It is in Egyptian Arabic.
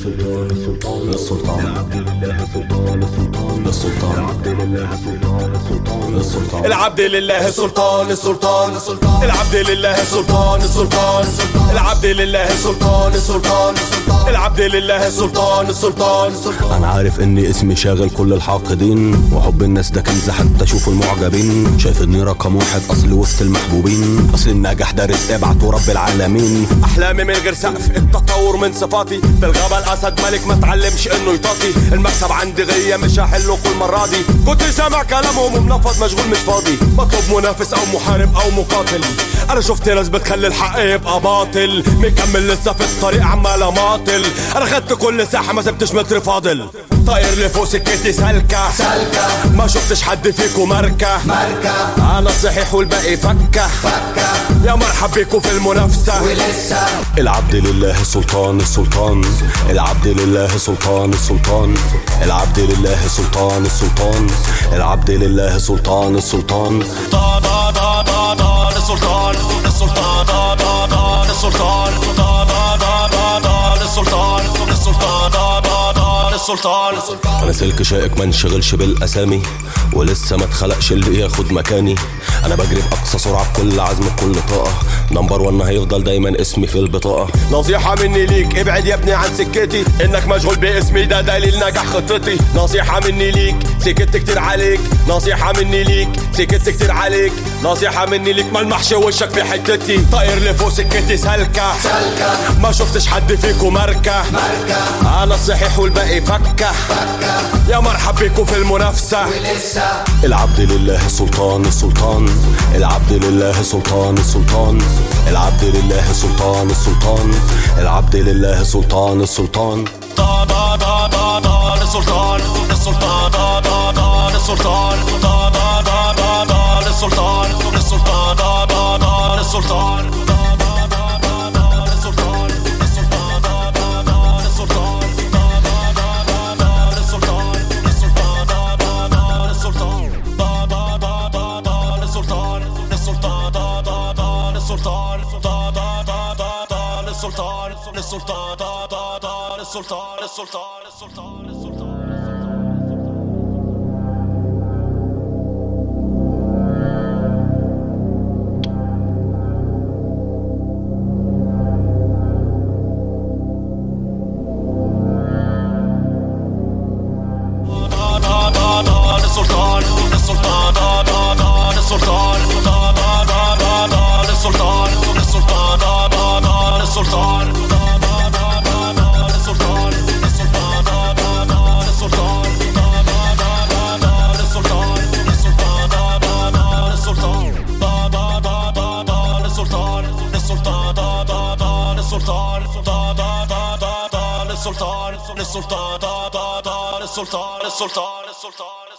السلطان السلطان السلطان العبد لله سلطان السلطان السلطان العبد لله سلطان السلطان السلطان العبد لله سلطان السلطان العبد لله سلطان السلطان العبد لله سلطان السلطان العبد لله سلطان السلطان انا عارف اني اسمي شاغل كل الحاقدين وحب الناس ده كنز حتى اشوف المعجبين شايف اني رقم واحد اصل وسط المحبوبين اصل النجاح ده رزق ابعته رب العالمين احلامي من غير سقف التطور من صفاتي في الغابة الاسد ملك ما اتعلمش انه يطاطي المكسب عندي غية مش هحله كل مرة دي كنت سامع كلامهم ومنفض مشغول مش فاضي بطلب منافس او محارب او مقاتل انا شفت ناس بتخلي الحق يبقى باطل مكمل لسه في الطريق عمال اماطل انا خدت كل ساحة ما سبتش متر فاضل طاير لفوق سكتي سالكة سالكة ما شفتش حد فيكم ماركة ماركة انا الصحيح والباقي فكة فكة يا مرحب بيكم في المنافسة ولسه العبد لله سلطان السلطان العبد لله سلطان السلطان العبد لله سلطان السلطان العبد لله سلطان السلطان دا دا دا دا دا للسلطان للسلطان دا دا دا للسلطان دا دا دا دا دا للسلطان للسلطان دا دا دا للسلطان انا سلك شائك ما انشغلش بالاسامي ولسه ما اتخلقش اللي ياخد مكاني انا بجري باقصى سرعه بكل عزم بكل طاقه نمبر 1 هيفضل دايما اسمي في البطاقه نصيحة مني ليك ابعد يا ابني عن سكتي انك مشغول باسمي ده دليل نجاح خطتي نصيحة مني ليك سكت كتير عليك نصيحة مني ليك سكت كتير عليك نصيحة مني ليك ملمحش وشك في حتتي طاير لفوق سكتي سالكة سالكة ما شفتش حد فيكم ماركة ماركة انا الصحيح والباقي فكة فكة يا مرحب بيكم في المنافسة ولسه العبد لله سلطان السلطان العبد لله سلطان السلطان العبد لله سلطان السلطان العبد لله سلطان السلطان دا دا دا دا دا للسلطان للسلطان دا دا دا للسلطان دا دا دا دا دا للسلطان للسلطان دا دا دا للسلطان دا دا دا دا دا للسلطان للسلطان دا دا دا للسلطان دا دا دا دا دا للسلطان للسلطان دا دا دا للسلطان دا دا دا دا دا للسلطان للسلطان دا دا دا للسلطان دا دا دا دا دا للسلطان للسلطان دا دا دا للسلطان للسلطان للسلطان للسلطان دا دا دا دا للسلطان للسلطان دا دا دا للسلطان دا دا دا دا دا للسلطان للسلطان دا دا دا للسلطان دا دا دا دا دا للسلطان للسلطان دا دا دا للسلطان دا دا دا دا دا للسلطان للسلطان دا دا دا للسلطان دا دا دا دا دا للسلطان للسلطان دا دا دا للسلطان دا دا دا دا دا للسلطان للسلطان دا دا دا للسلطان للسلطان للسلطان